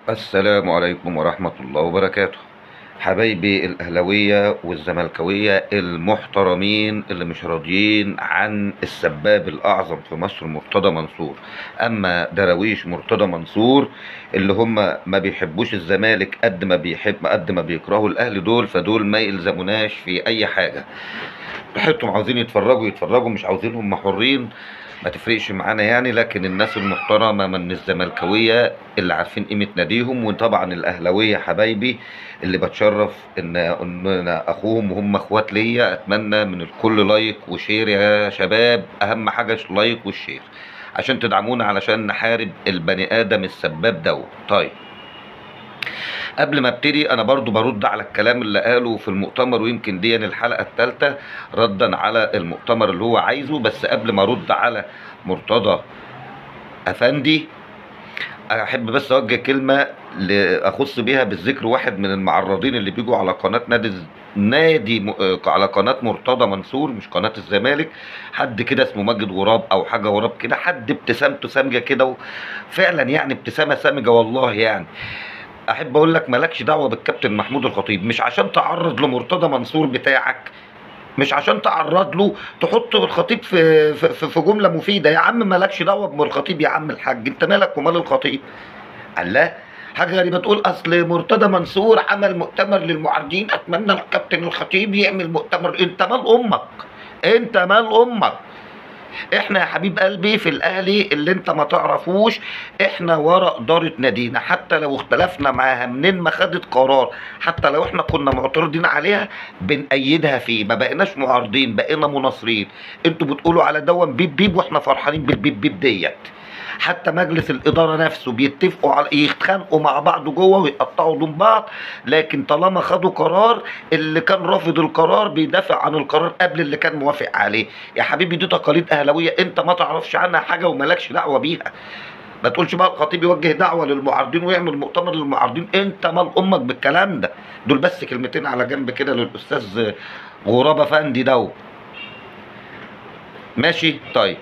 السلام عليكم ورحمة الله وبركاته حبايبي الأهلوية والزملكاوية المحترمين اللي مش راضيين عن السباب الأعظم في مصر مرتضى منصور أما دراويش مرتضى منصور اللي هم ما بيحبوش الزمالك قد ما بيحب قد ما بيكرهوا الأهلي دول فدول ما يلزموناش في أي حاجة براحتهم عاوزين يتفرجوا يتفرجوا مش عاوزين هم حرين ما تفرقش معانا يعني لكن الناس المحترمة من الزملكاوية اللي عارفين قيمة ناديهم وطبعا الأهلاوية حبايبي اللي بتشرف إن إن أنا أخوهم وهم إخوات ليا أتمنى من الكل لايك وشير يا شباب أهم حاجة اللايك والشير عشان تدعمونا علشان نحارب البني آدم السباب دوت طيب قبل ما ابتدي انا برضو برد على الكلام اللي قاله في المؤتمر ويمكن دي الحلقه الثالثه ردا على المؤتمر اللي هو عايزه بس قبل ما ارد على مرتضى افندي احب بس اوجه كلمه ل- اخص بيها بالذكر واحد من المعرضين اللي بيجوا على قناه نادي نادي م- آه، على قناه مرتضى منصور مش قناه الزمالك حد كده اسمه ماجد غراب او حاجه غراب كده حد ابتسامته سامجه كده فعلا يعني ابتسامه سامجه والله يعني احب اقول لك مالكش دعوه بالكابتن محمود الخطيب مش عشان تعرض لمرتضى منصور بتاعك مش عشان تعرض له تحط الخطيب في في, في في جمله مفيده يا عم مالكش دعوه بالخطيب يا عم الحاج انت مالك ومال الخطيب الله حاجه غريبه تقول اصل مرتضى منصور عمل مؤتمر للمعارضين اتمنى الكابتن الخطيب يعمل مؤتمر انت مال امك انت مال امك احنا يا حبيب قلبي في الاهلي اللي انت ما تعرفوش احنا ورا اداره نادينا حتى لو اختلفنا معاها منين ما خدت قرار حتى لو احنا كنا معترضين عليها بنأيدها فيه ما بقيناش معارضين بقينا مناصرين انتوا بتقولوا على دون بيب بيب واحنا فرحانين بالبيب بيب ديت حتى مجلس الاداره نفسه بيتفقوا على يتخانقوا مع بعض جوه ويقطعوا دون بعض لكن طالما خدوا قرار اللي كان رافض القرار بيدافع عن القرار قبل اللي كان موافق عليه يا حبيبي دي تقاليد اهلاويه انت ما تعرفش عنها حاجه ومالكش دعوه بيها ما تقولش بقى الخطيب يوجه دعوه للمعارضين ويعمل مؤتمر للمعارضين انت مال امك بالكلام ده دول بس كلمتين على جنب كده للاستاذ غرابه فندي دو ماشي طيب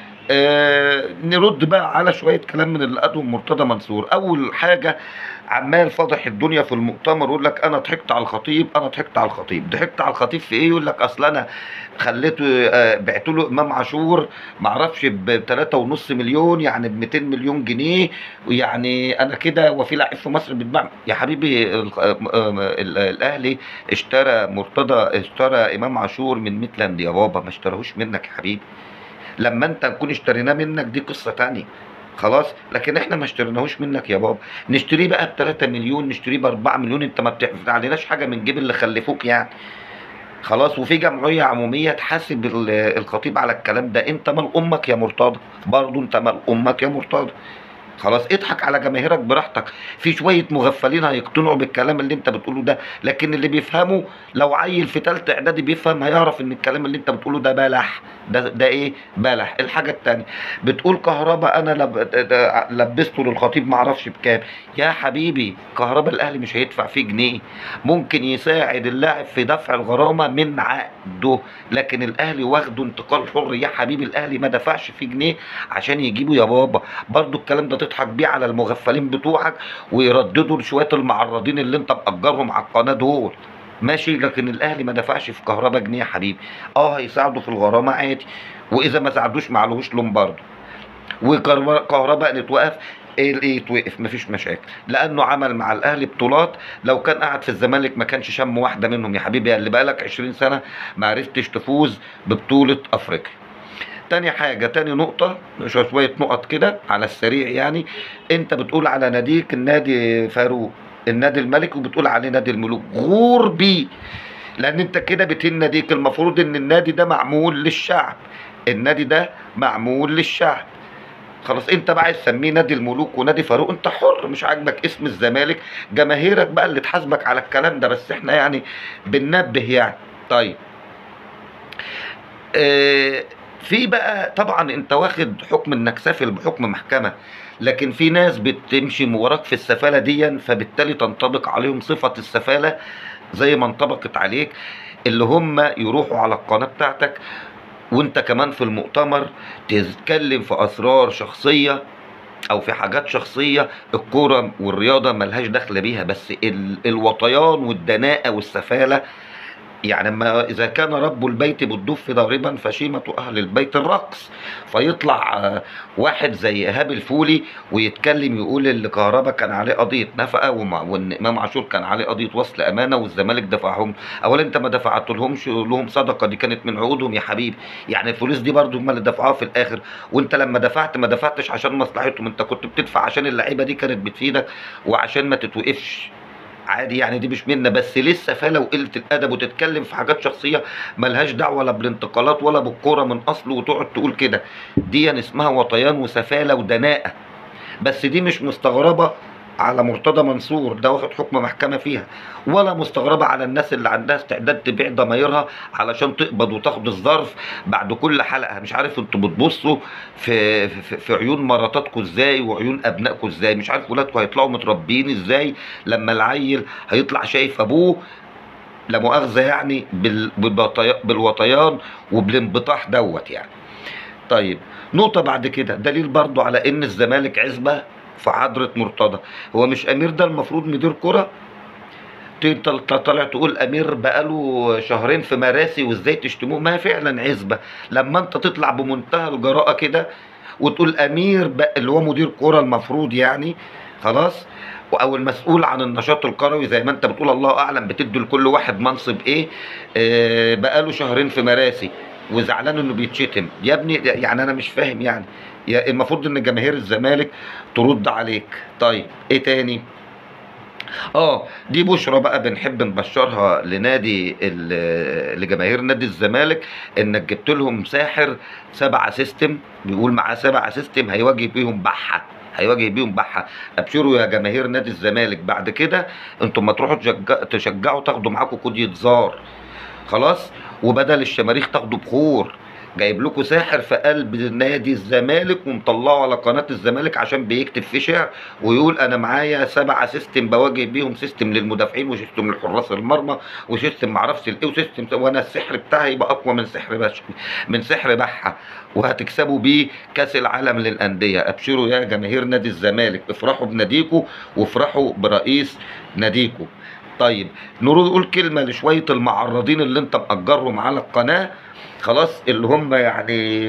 آه نرد بقى على شويه كلام من اللي قالهم مرتضى منصور اول حاجه عمال فاضح الدنيا في المؤتمر يقول لك انا ضحكت على الخطيب انا ضحكت على الخطيب ضحكت على الخطيب في ايه يقول لك اصل انا خليته آه بعت له امام عاشور معرفش ب 3.5 مليون يعني ب 200 مليون جنيه ويعني انا كده وفي لعيب في مصر بيتباع يا حبيبي ال- آه، آه، ال- الاهلي اشترى مرتضى اشترى امام عاشور من ميتلاند يا بابا ما اشتراهوش منك يا حبيبي لما انت نكون اشتريناه منك دي قصه تانية خلاص لكن احنا ما اشتريناهوش منك يا بابا نشتريه بقى ب 3 مليون نشتريه ب 4 مليون انت ما بتعلناش حاجه من جيب اللي خلفوك يعني خلاص وفي جمعيه عموميه تحاسب ال- الخطيب على الكلام ده انت مال امك يا مرتضى برضه انت مال امك يا مرتضى خلاص اضحك على جماهيرك براحتك في شويه مغفلين هيقتنعوا بالكلام اللي انت بتقوله ده لكن اللي بيفهموا لو عيل في ثالثه اعدادي بيفهم هيعرف ان الكلام اللي انت بتقوله ده بلح ده ده ايه بلح الحاجه التانية بتقول كهربا انا لب... ده- ده لبسته للخطيب معرفش بكام يا حبيبي كهربا الاهلي مش هيدفع فيه جنيه ممكن يساعد اللاعب في دفع الغرامه من عقده لكن الاهلي واخده انتقال حر يا حبيبي الاهلي ما دفعش فيه جنيه عشان يجيبه يا بابا برضو الكلام ده تضحك بيه على المغفلين بتوعك ويرددوا لشويه المعرضين اللي انت مأجرهم على القناه دول ماشي لكن الاهلي ما دفعش في كهربا جنيه يا حبيبي اه هيساعدوا في الغرامه عادي واذا ما ساعدوش ما عليهوش لوم برضه وكهرباء نتوقف ايه ايه يتوقف مفيش مشاكل لانه عمل مع الاهلي بطولات لو كان قاعد في الزمالك ما كانش شم واحده منهم يا حبيبي اللي بقالك 20 سنه ما عرفتش تفوز ببطوله افريقيا تاني حاجة تاني نقطة شو- شوية نقط كده على السريع يعني انت بتقول على ناديك النادي فاروق النادي الملك وبتقول عليه نادي الملوك غور بيه لان انت كده بتهين ناديك المفروض ان النادي ده معمول للشعب النادي ده معمول للشعب خلاص انت بقى عايز تسميه نادي الملوك ونادي فاروق انت حر مش عاجبك اسم الزمالك جماهيرك بقى اللي تحاسبك على الكلام ده بس احنا يعني بننبه يعني طيب آه، في بقى طبعا انت واخد حكم انك سافل بحكم محكمه لكن في ناس بتمشي من وراك في السفاله دي فبالتالي تنطبق عليهم صفه السفاله زي ما انطبقت عليك اللي هم يروحوا على القناه بتاعتك وانت كمان في المؤتمر تتكلم في اسرار شخصيه او في حاجات شخصيه الكوره والرياضه ملهاش دخل بيها بس ال- الوطيان والدناءه والسفاله يعني ما اذا كان رب البيت بالضف ضاربا فشيمه اهل البيت الرقص فيطلع آه، واحد زي ايهاب الفولي ويتكلم يقول اللي كهربا كان عليه قضيه نفقه ومع- وان امام عاشور كان عليه قضيه وصل امانه والزمالك دفعهم اولا انت ما دفعت لهمش لهم صدقه دي كانت من عقودهم يا حبيبي يعني الفلوس دي برضو هم اللي دفعوها في الاخر وانت لما دفعت ما دفعتش عشان مصلحتهم انت كنت بتدفع عشان اللعيبه دي كانت بتفيدك وعشان ما تتوقفش عادي يعني دي مش منا بس لسه فلا وقله الادب وتتكلم في حاجات شخصيه ملهاش دعوه لا بالانتقالات ولا بالكوره من اصله وتقعد تقول كده دي اسمها وطيان وسفاله ودناءه بس دي مش مستغربه على مرتضى منصور ده واخد حكم محكمه فيها ولا مستغربه على الناس اللي عندها استعداد تبيع ضمايرها علشان تقبض وتاخد الظرف بعد كل حلقه مش عارف انتوا بتبصوا في في, في عيون مراتاتكم ازاي وعيون ابنائكم ازاي مش عارف ولادكم هيطلعوا متربيين ازاي لما العيل هيطلع شايف ابوه لا مؤاخذه يعني بال- بالبطي- بالوطيان وبالانبطاح دوت يعني طيب نقطة بعد كده دليل برضو على ان الزمالك عزبة في حضرة مرتضى هو مش امير ده المفروض مدير كرة ت- ت- طالع تقول امير بقاله شهرين في مراسي وازاي تشتموه ما هي فعلا عزبة لما انت تطلع بمنتهى الجراءة كده وتقول امير بقى اللي هو مدير كرة المفروض يعني خلاص او المسؤول عن النشاط الكروي زي ما انت بتقول الله اعلم بتدي لكل واحد منصب ايه آه بقاله شهرين في مراسي وزعلان انه بيتشتم يا ابني يعني انا مش فاهم يعني يا المفروض ان جماهير الزمالك ترد عليك طيب ايه تاني اه دي بشرى بقى بنحب نبشرها لنادي ال- لجماهير نادي الزمالك انك جبت لهم ساحر سبعة سيستم بيقول معاه سبعة سيستم هيواجه بيهم بحة هيواجه بيهم بحة ابشروا يا جماهير نادي الزمالك بعد كده انتم ما تروحوا تشجع- تشجعوا تاخدوا معاكم كودية زار خلاص وبدل الشماريخ تاخدوا بخور جايب لكم ساحر في قلب نادي الزمالك ومطلعه على قناه الزمالك عشان بيكتب في شعر ويقول انا معايا سبعه سيستم بواجه بيهم سيستم للمدافعين وسيستم لحراس المرمى وسيستم معرفش الايه وسيستم وانا السحر بتاعي يبقى اقوى من سحر بش من سحر بحه وهتكسبوا بيه كاس العالم للانديه ابشروا يا جماهير نادي الزمالك افرحوا بناديكم وافرحوا برئيس ناديكم طيب نقول نقول كلمه لشويه المعرضين اللي انت مأجرهم على القناه خلاص اللي هم يعني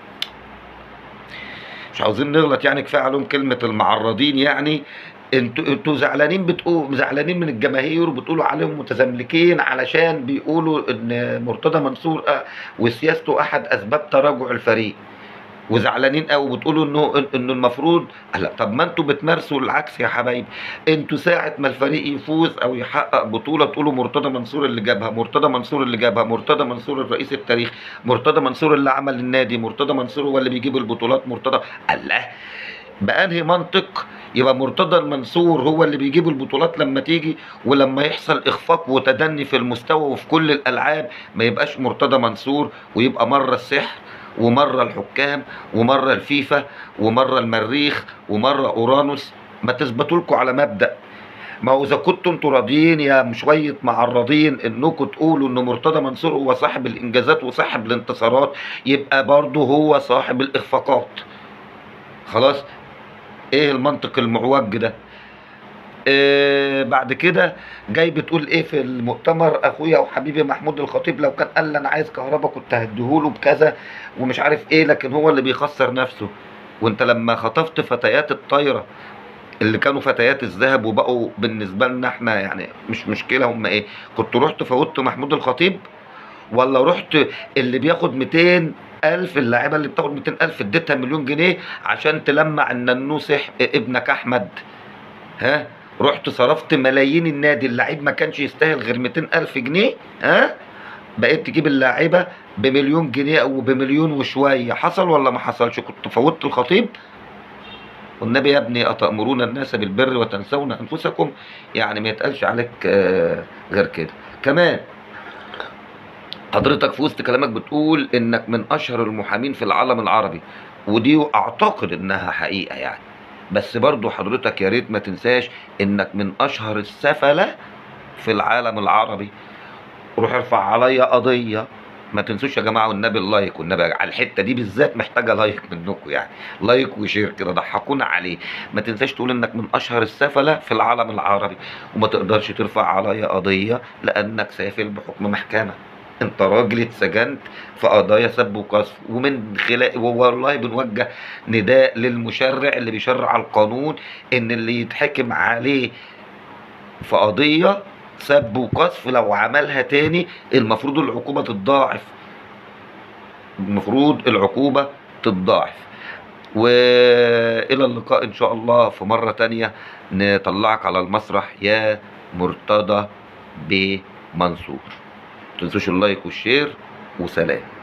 مش عاوزين نغلط يعني كفايه عليهم كلمه المعرضين يعني انتوا انتوا زعلانين بتقول زعلانين من الجماهير وبتقولوا عليهم متزملكين علشان بيقولوا ان مرتضى منصور اه وسياسته احد اسباب تراجع الفريق وزعلانين قوي بتقولوا انه انه المفروض لا طب ما انتوا بتمارسوا العكس يا حبايبي انتوا ساعه ما الفريق يفوز او يحقق بطوله تقولوا مرتضى منصور اللي جابها مرتضى منصور اللي جابها مرتضى منصور الرئيس التاريخ مرتضى منصور اللي عمل النادي مرتضى منصور هو اللي بيجيب البطولات مرتضى الله بأنهي منطق يبقى مرتضى المنصور هو اللي بيجيب البطولات لما تيجي ولما يحصل اخفاق وتدني في المستوى وفي كل الالعاب ما يبقاش مرتضى منصور ويبقى مره السحر ومره الحكام ومره الفيفا ومره المريخ ومره اورانوس ما تثبتوا لكم على مبدأ ما هو اذا كنتوا انتوا راضيين يا شويه معرضين انكم تقولوا ان مرتضى منصور هو صاحب الانجازات وصاحب الانتصارات يبقى برضه هو صاحب الاخفاقات خلاص ايه المنطق المعوج ده إيه بعد كده جاي بتقول ايه في المؤتمر اخويا وحبيبي محمود الخطيب لو كان قال لي انا عايز كهربا كنت هديهوله بكذا ومش عارف ايه لكن هو اللي بيخسر نفسه وانت لما خطفت فتيات الطايره اللي كانوا فتيات الذهب وبقوا بالنسبه لنا احنا يعني مش مشكله هم ايه كنت رحت فوتت محمود الخطيب ولا رحت اللي بياخد 200 ألف اللاعيبة اللي بتاخد 200 ألف اديتها مليون جنيه عشان تلمع ان النوسح ابنك أحمد ها رحت صرفت ملايين النادي اللعيب ما كانش يستاهل غير 200 ألف جنيه ها بقيت تجيب اللاعيبة بمليون جنيه أو بمليون وشوية حصل ولا ما حصلش كنت فوتت الخطيب والنبي يا ابني أتأمرون الناس بالبر وتنسون أنفسكم يعني ما يتقالش عليك آه، غير كده كمان حضرتك في وسط كلامك بتقول انك من اشهر المحامين في العالم العربي ودي اعتقد انها حقيقه يعني بس برضو حضرتك يا ريت ما تنساش انك من اشهر السفله في العالم العربي روح ارفع عليا قضيه ما تنسوش يا جماعه والنبي اللايك والنبي على الحته دي بالذات محتاجه لايك منكم يعني لايك وشير كده ضحكونا عليه ما تنساش تقول انك من اشهر السفله في العالم العربي وما تقدرش ترفع عليا قضيه لانك سافل بحكم محكمه انت راجل اتسجنت في قضايا سب وقذف ومن خلال والله بنوجه نداء للمشرع اللي بيشرع القانون ان اللي يتحكم عليه في قضيه سب وقذف لو عملها تاني المفروض العقوبه تتضاعف المفروض العقوبه تتضاعف والى اللقاء ان شاء الله في مره تانية نطلعك على المسرح يا مرتضى بمنصور تنسوش اللايك والشير وسلام